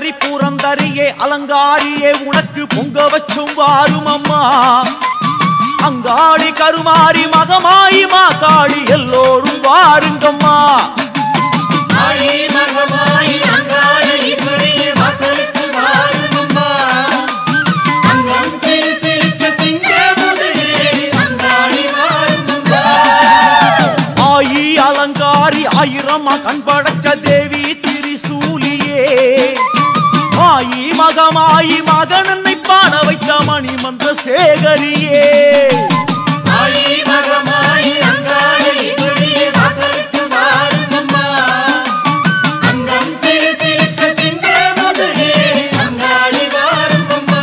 சுந்தரி பூரந்தரியே அலங்காரியே உனக்கு பொங்க வச்சும் வாரும் அம்மா அங்காளி கருமாரி மகமாயி மாகாளி எல்லோரும் வாருங்கம்மா ஆழி மகமாயி அங்காள ஈஸ்வரியே வாசலுக்கு வாருமம்மா. அங்கம் சிறு சிறுக்க சிங்க முதலே அங்காளி வாருமம்மா. ஆயி அலங்காரி ஆயிரமா கண்படைச்ச தேவி திரிசூலியே ஆயி மகமாயி மகனன்னை பாட வைத்த மணிமந்த சேகரியே ஆழி மகமாயி அங்காள ஈஸ்வரியே வாசலுக்கு வாருமம்மா. அங்கம் சிறு சிறுக்க சிங்க முதலே அங்காளி வாருமம்மா.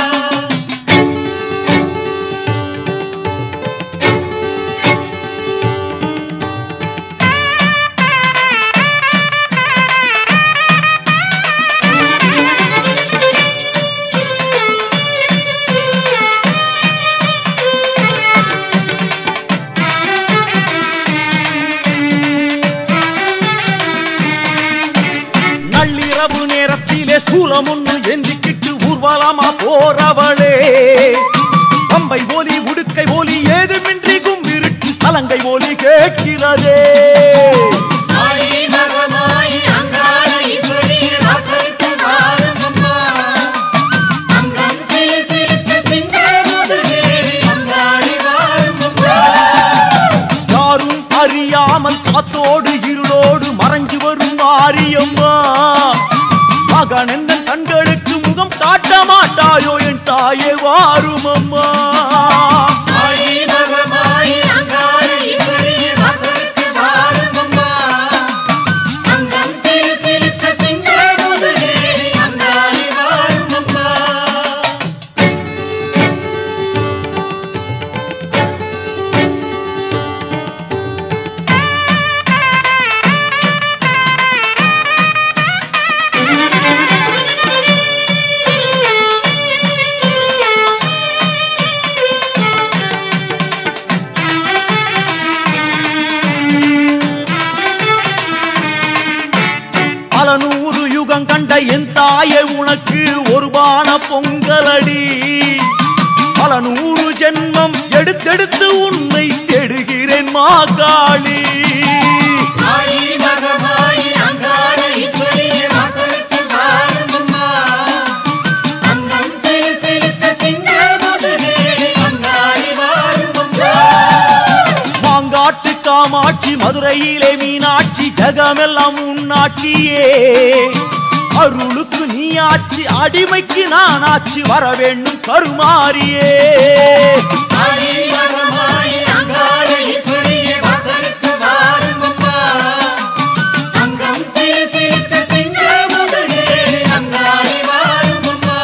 நள்ளிரவு நேரத்திலே சூலம் ஒண்ணு எந்திக்கிட்டு ஊர்வலமா போறவளே பம்பை ஒலி உடுக்கை ஒலி ஏதுமின்றி கும்பிருட்டு சலங்கை ஒலி கேட்கிறதே ஆழி மகமாயி அங்காள ஈஸ்வரியே வாசலுக்கு வாருமம்மா. அங்கம் சிறு சிறுக்க சிங்க முதலே அங்காளி வாருமம்மா. யாரும் அறியாமல் காத்தோடு இருளோடு மறைஞ்சு வரும் மாரியம்மா மகன் எந்த கண்களுக்கு முகம் காட்ட மாட்டாயோ என் தாயே வாரும் அம்மா ஆழி மகமாயி அங்காள ஈஸ்வரியே வாசலுக்கு வாருமம்மா. அங்கம் சிறு சிறுக்க சிங்க முதலே அங்காளி வாருமம்மா. பல நூறு யுகம் கண்ட என் தாயே உனக்கு ஒரு பான பொங்கலடி பல நூறு ஜென்மம் எடுத்தெடுத்து உன்னை தேடுகிறேன் மாகாளி ஆழி மகமாயி அங்காள ஈஸ்வரியே வாசலுக்கு வாருமம்மா. அங்கம் சிறு சிறுக்க சிங்க முதலே அங்காளி வாருமம்மா. மாங்காட்டு காமாட்சி மதுரையிலே மீனாட்சி ஜகமெல்லாம் உன்னாட்சியே அருளுக்கு நீ ஆட்சி அடிமைக்கு நான் ஆட்சி வர வேண்டும் கருமாரியே ஆழி மகமாயி அங்காள ஈஸ்வரியே வாசலுக்கு வாருமம்மா. அங்கம் சிறு சிறுக்க சிங்க முதலே அங்காளி வாருமம்மா.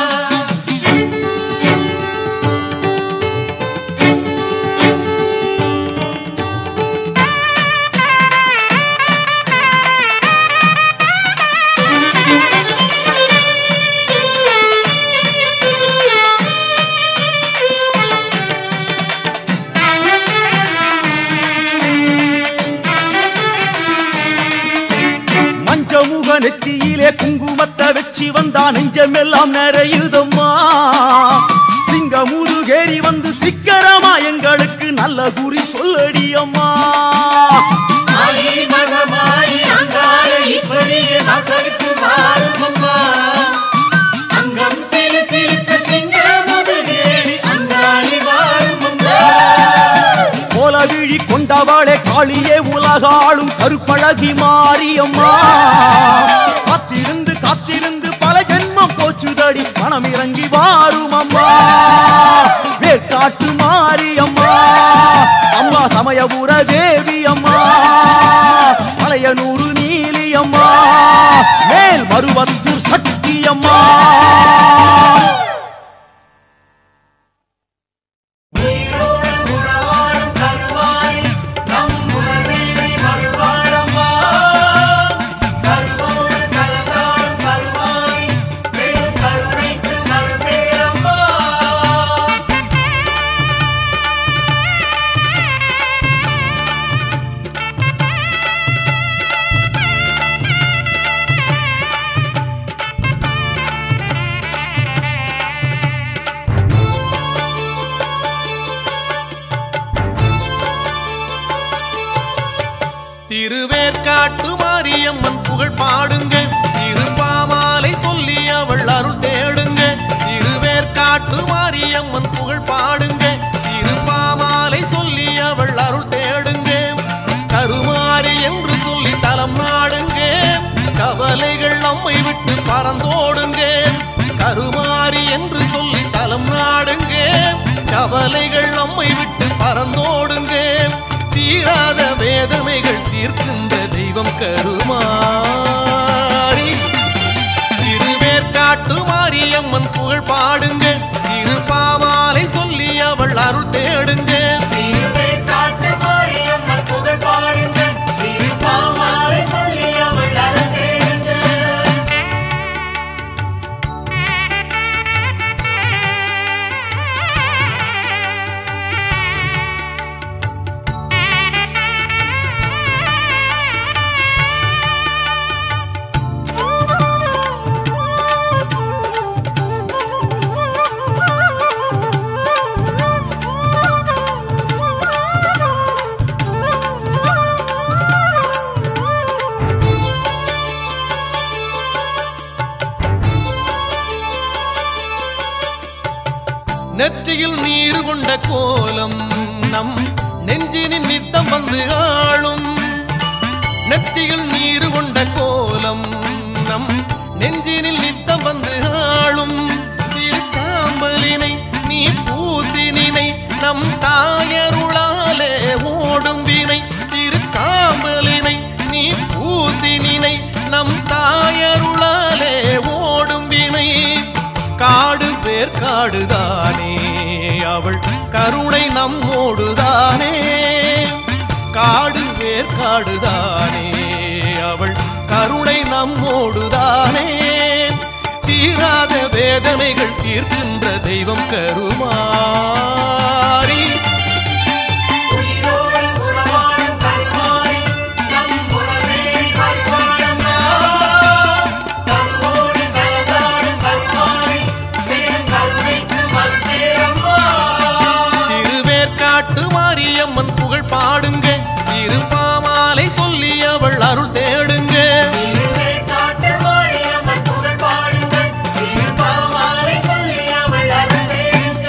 மஞ்சமுக நெத்தியிலே குங்குமத்தை வச்சு வந்தா நெஞ்சமெல்லாம் நிறையுதம்மா சிங்கமுருகேறி வந்து சிக்கரமா எங்களுக்கு நல்ல குறி சொல்லடி அம்மா ஆழி மகமாயி அங்காள ஈஸ்வரியே வாசலுக்கு வாருமம்மா. அங்கம் சிறு சிறுக்க சிங்க முதலே அங்காளி வாருமம்மா. கோலவிழி கொண்டவளே காளியே உலகாளும் கருப்பழகி மாரியம்மா காத்திருந்து காத்திருந்து பல ஜென்மம் போச்சுதடி பணம் இறங்கி வாரும் அம்மா வேற்காட்டு மாரியம்மா அம்மா சமயபுர தேவி அம்மா பழையனூறு நீலி அம்மா மேல் மருவத்தூர் சக்தி அம்மா உறவாடும் கருவாய் நம் உறவேறி வருவாழம்மா. கருவோடு கலந்தாடும் கருவாய் பெரும் கருணைக்கு மறுபேறு புகழ் பாடுங்க திருப்பாமாலை சொல்லி அவள் அருள் தேடுங்க திருவேற்காட்டு மாரியம்மன் புகழ் பாடுங்க திருப்பாமாலை சொல்லி அவள் அருள் தேடுங்க கருமாறி என்று சொல்லி தலம் நாடுங்க கவலைகள் நம்மை விட்டு பறந்தோடுங்க கருமாறி என்று சொல்லி தலம் நாடுங்க கவலைகள் நம்மை விட்டு பறந்தோடுங்க தீராத வேதனைகள் தீர்க்கின்ற தெய்வம் கருமாறி திருவேற்காட்டு மாரியம்மன் புகழ் பாடுங்க திருப்பாமாலை சொல்லி அவள் அருள் தேடுங்க திருவேற்காட்டு மாரியம்மன் புகழ் பாடுங்க திருப்பாமாலை சொல்லி அவள் அருள் தேடுங்க நெற்றியில் நீர் கொண்ட கோலம் நம் நெஞ்சினின் நித்தம் வந்து ஆளும் நெற்றியில் நீர் கொண்ட கோலம் நம் நெஞ்சினில் நித்தம் வந்து ஆளும் திருக்காம்பலினை நீ பூசினினை நம் தாயருளாலே ஓடும் வினை திருக்காம்பலினை நீ பூசினினை நம் தாயருளாலே ஓடும் வினை காடு பேர் காடுதானே அவள் கருணை நம்மோடுதானே காடு வேர் காடுதானே அவள் கருணை நம்மோடுதானே தீராத வேதனைகள் தீர்க்கின்ற தெய்வம் கருமாறி உயிரோடு உறவாடும் கருமாரி நம் உறவேறி வருவாளம்மா கருவோடு கலந்தாடும் கருமாரி பெரும் கருணைக்கு மறுபேரம்மா திருவேற்காட்டு மாரியம்மன் புகழ் பாடுங்க திருப்பாமாலை சொல்லி அவள் அருள் தேடுங்க திருவேற்காட்டு மாரியம்மன் புகழ் பாடுங்க திருப்பாமாலை சொல்லி அவள் அருள் தேடுங்க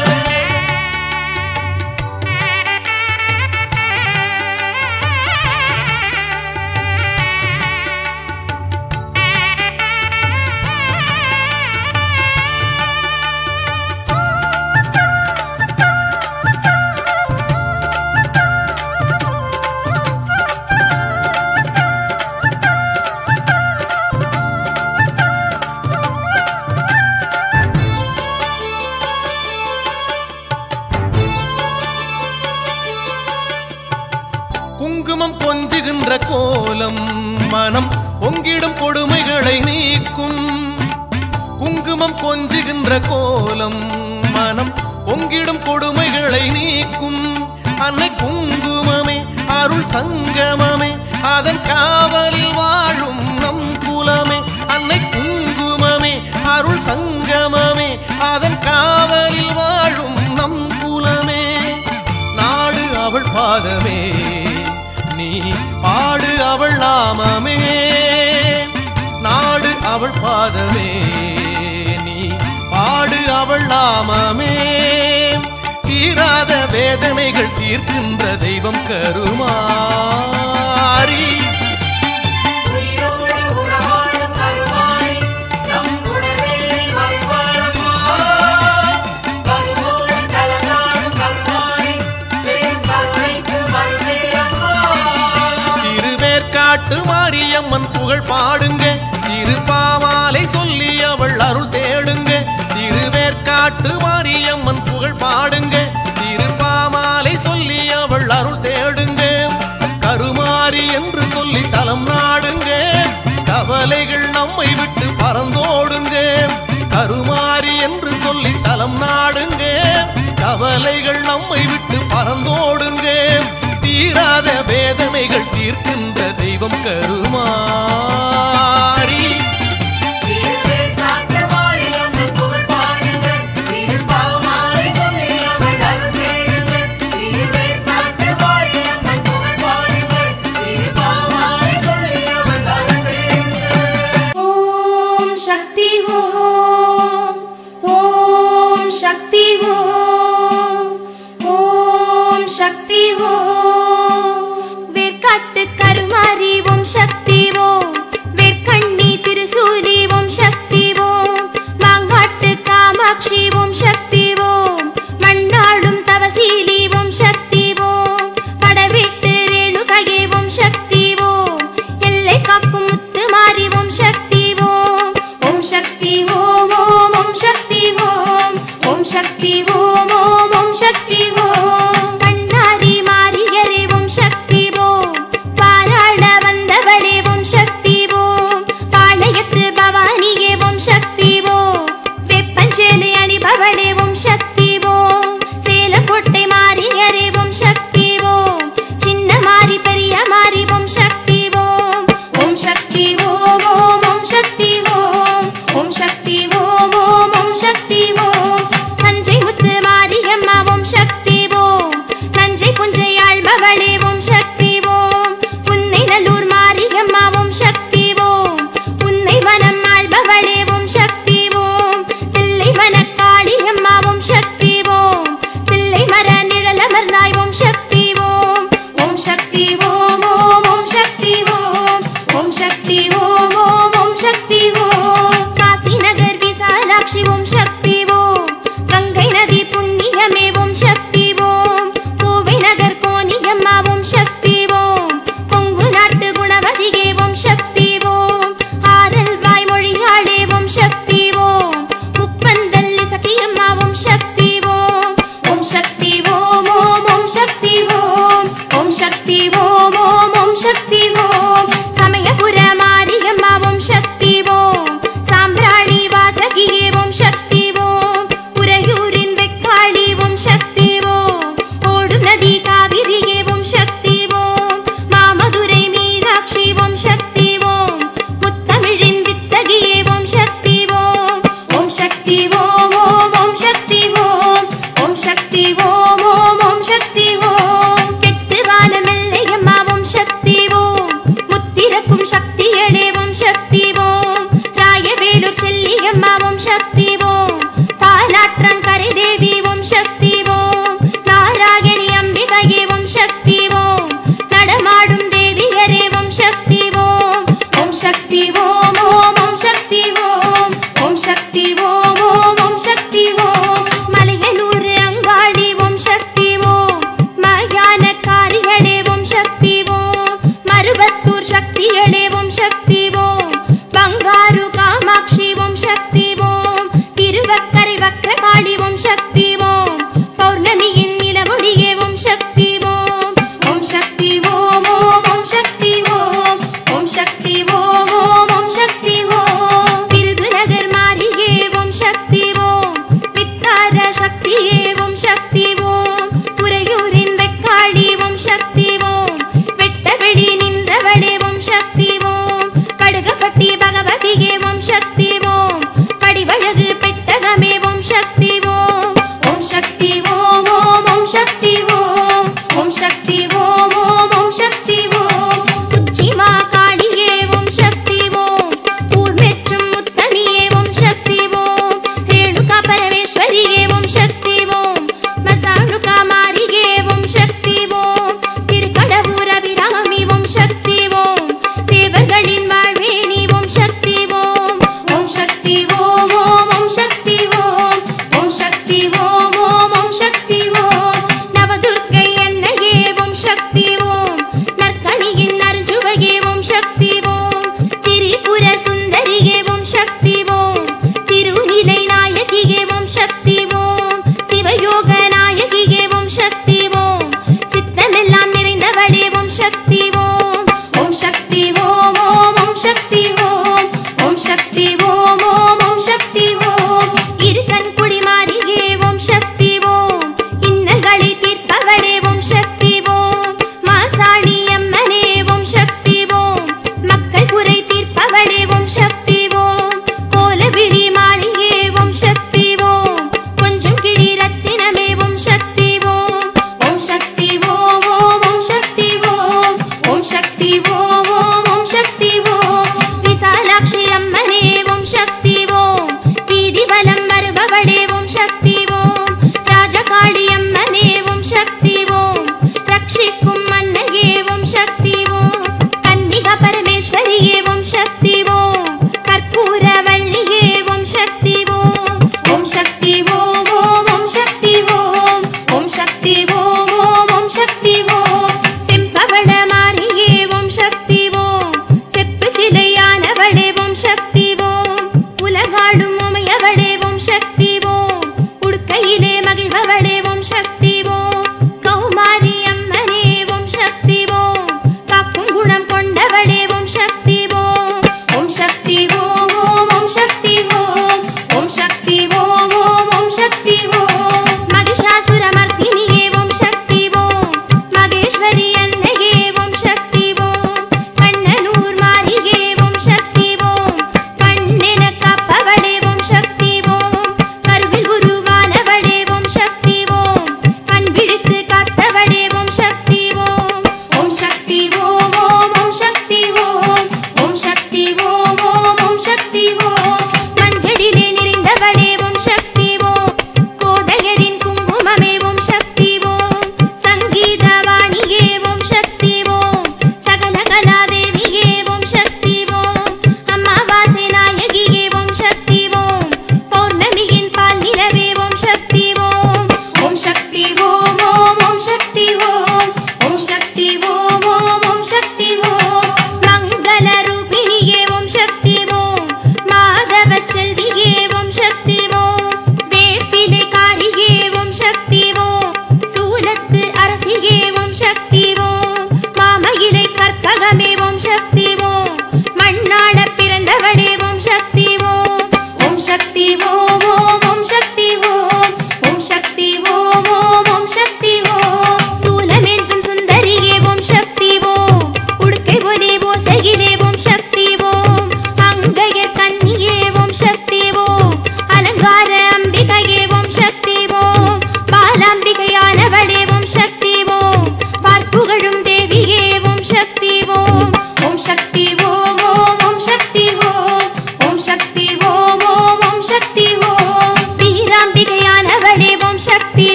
குங்குமம் கொஞ்சுகின்ற கோலம் மனம் பொங்கிடும் கொடுமைகளை நீக்கும் குங்குமம் கொஞ்சுகின்ற கோலம் மனம் பொங்கிடும் கொடுமைகளை நீக்கும் அன்னை குங்குமமே அருள் சங்கமமே அதன் காவலில் வாழும் நம் குலமே அன்னை குங்குமமே அருள் சங்கமமே அதன் காவலில் வாழும் நம் குலமே நாடு அவள் பாதமே நீ பாடு அவள் நாமமே நாடு அவள் பாதமே நீ பாடு அவள் நாமமே தீராத வேதனைகள் தீர்க்கின்ற தெய்வம் கருமாறி உயிரோடு உறவாடும் கருமாரி நம் உணர்வேறி வருவாளம்மா கருவோடு கலந்தாடும் கருமாரி பெரும் கருணைக்கு மறுபேரம்மா திருவேற்காட்டு மாரியம்மன் புகழ் பாடுங்க திருப்பாமாலை சொல்லி அவள் அருள் தேடுங்க திருவேற்காட்டு மாரியம்மன் புகழ் பாடுங்க திருப்பாமாலை சொல்லி அவள் அருள் தேடுங்க கருமாரி என்று சொல்லி தலம் நாடுங்க கவலைகள் நம்மை விட்டு பறந்தோடுங்க கருமாரி என்று சொல்லி தலம் நாடுங்க கவலைகள் நம்மை விட்டு பறந்தோடுங்க தீராத வேதனைகள் தீர்க்கின்ற தெய்வம் கருமாறி திருவேற்காட்டு மாரியம்மன் புகழ் பாடுங்க திருப்பாமாலை சொல்லி அவள் அருள் தேடுங்க திருவேற்காட்டு மாரியம்மன் புகழ் பாடுங்க திருப்பாமாலை சொல்லி அவள் அருள் தேடுங்க சக்தி ஓம் ஓம் சக்தி ஓம் ஓம் சக்தி ஓம் வேர்க்காட்டு கருமாரி ஓம் சக்தி ஓம் வேர்க்கண்ணி திருசூலி ஓம் சக்தி ஓம் மாங்காட்டு காமாட்சி ஓம் சக்தி ஓம் மண்ணாடும் தவசீலி ஓம் சக்தி ஓம் படவிட்டு ரேணுகையே ஓம் சக்தி ஓம் எல்லை காக்கும் முத்து மாறி ஓம் சக்தி ஓம் ஓம் சக்தி ஓம் ஓம் ஓம் சக்தி ஓம் ஓம் சக்தி ஓம் ஓம் ஓம் சக்தி ஓம் கண்ணாடி மாறியரே ஓம் சக்தி ஓம் பாராள வந்தவளே ஓம் சக்தி ஓம் பாளையத்து பவானியே ஓம் சக்தி ஓம் வெப்பஞ்சேலை அணிபவளே ஓம் சக்தி ஓம் சேலம் கோட்டை மாறியரே ஓம் சக்தி ஓம் சின்ன மாறி பெரிய மாறி ஓம் சக்தி ஓம் ஓம் சக்தி ஓம் ஓம் ஓம் சக்தி ஓம் ஓம் சக்தி ஓம் ஓம் ஓம் சக்தி ஓம் தஞ்சை முத்து மாரியம்மா ஓம் சக்தி ஓம் தஞ்சை புஞ்சை ஆழ்பவளே ஓம் சக்தி ஓம் புன்னை நல்லூர் மாரியம்மா ஓம் சக்தி ஓம் புன்னை வனம் ஆழ்பவளே ஓம் சக்தி ஓம் தில்லை வனக்காளியம்மா ஓம் சக்தி ஓம் தில்லை மர நிழலமர்ந்தாய் ஓம் சக்தி ஓம் ஓம் சக்தி ஓம் ஓம் ஓம் சக்தி ஓம் ஓம் சக்தி ஓம் ஓம் ஓம் சக்தி ஓம் காசி நகர்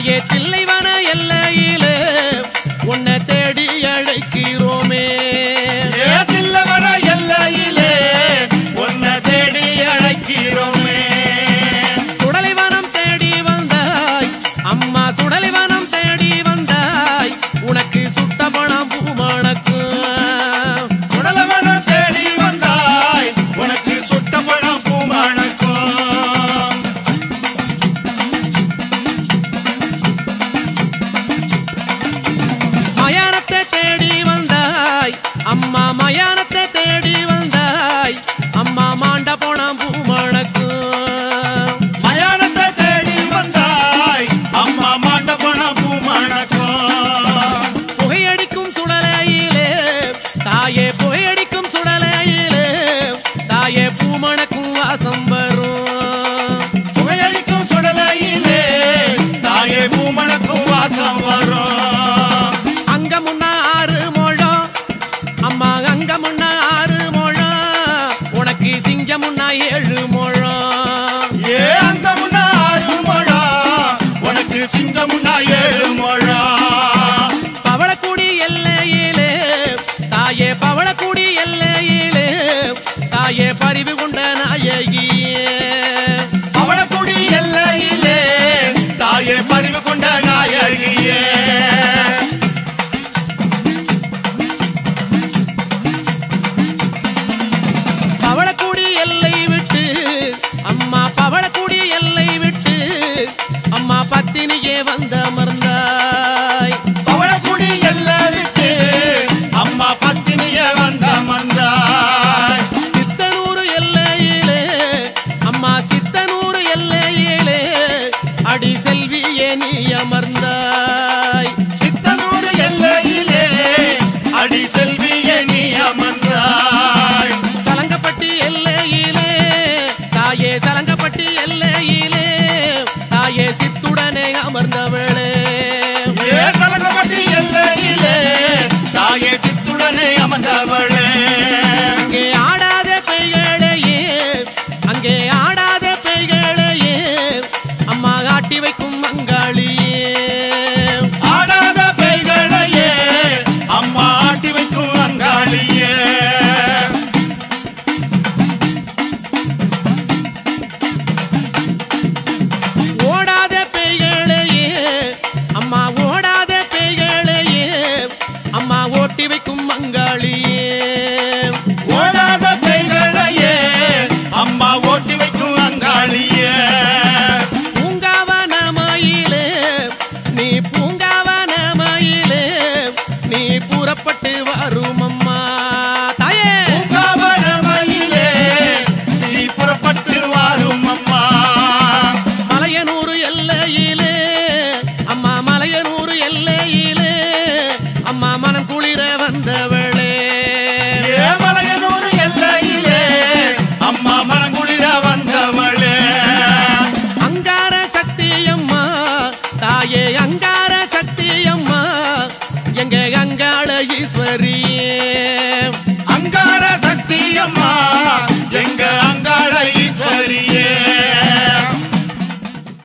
தாயே தில்லைவன எல்லையிலே உன்னை தேடி அழைக்கிறோமே ஏ தில்லவன எல்லையிலே உன்னை தேடி அழைக்கிறோமே சுடலைவனம் தேடி வந்தாய் அம்மா சுடலைவனம் தேடி வந்தாய் உனக்கு சுட்ட பணம் பூமணக்கும் உடலவன தேடி வந்தாய் உனக்கு சுட்ட பழம் பூமணக்கும் மயானத்தை தேடி வந்தாய் அம்மா மயானத்தை தேடி வந்தாய் அம்மா மாண்ட போனம் பூமணக்கும் மயானத்தை தேடி வந்தாய் அம்மா மாட்ட பணம் பூமணக்கும் புகையடிக்கும் சுடலையிலே தாயே புகையடிக்கும் சுடலையிலே தாயே பூமணக்கும் வாசம் வரும் புகையடிக்கும் சுடலையிலே தாயே பூமணக்கும் வாசம் வரும் அங்க முன்ன ஆறு முழம் அம்மா அங்க முன்ன ஆறு முழம் உனக்கு சிங்க முன்னா ஏழு முழம் ஏ அங்க முன்னா ஆறு முழம் உனக்கு சிங்க முன்னா ஏழு முழம் பவளக்குடி எல்லையிலே தாயே பவளக்குடி எல்லையிலே தாயே பரிவு கொண்ட நாயகியே அவளக்குடி எல்லையிலே தாயே பறிவு கொண்ட நாயகியே பவளக்குடி எல்லை விட்டு அம்மா பவளக்குடி எல்லை விட்டு அம்மா பத்தினியே வந்த அமர்ந்தாய் அவளக்குடி எல்லை விட்டு அம்மா பத்தினிய வந்த மந்தாய் சித்தனூர் எல்லையிலே அம்மா சித்தனூர் எல்லையிலே அடி செல்வியே நீ அமர்ந்தாய்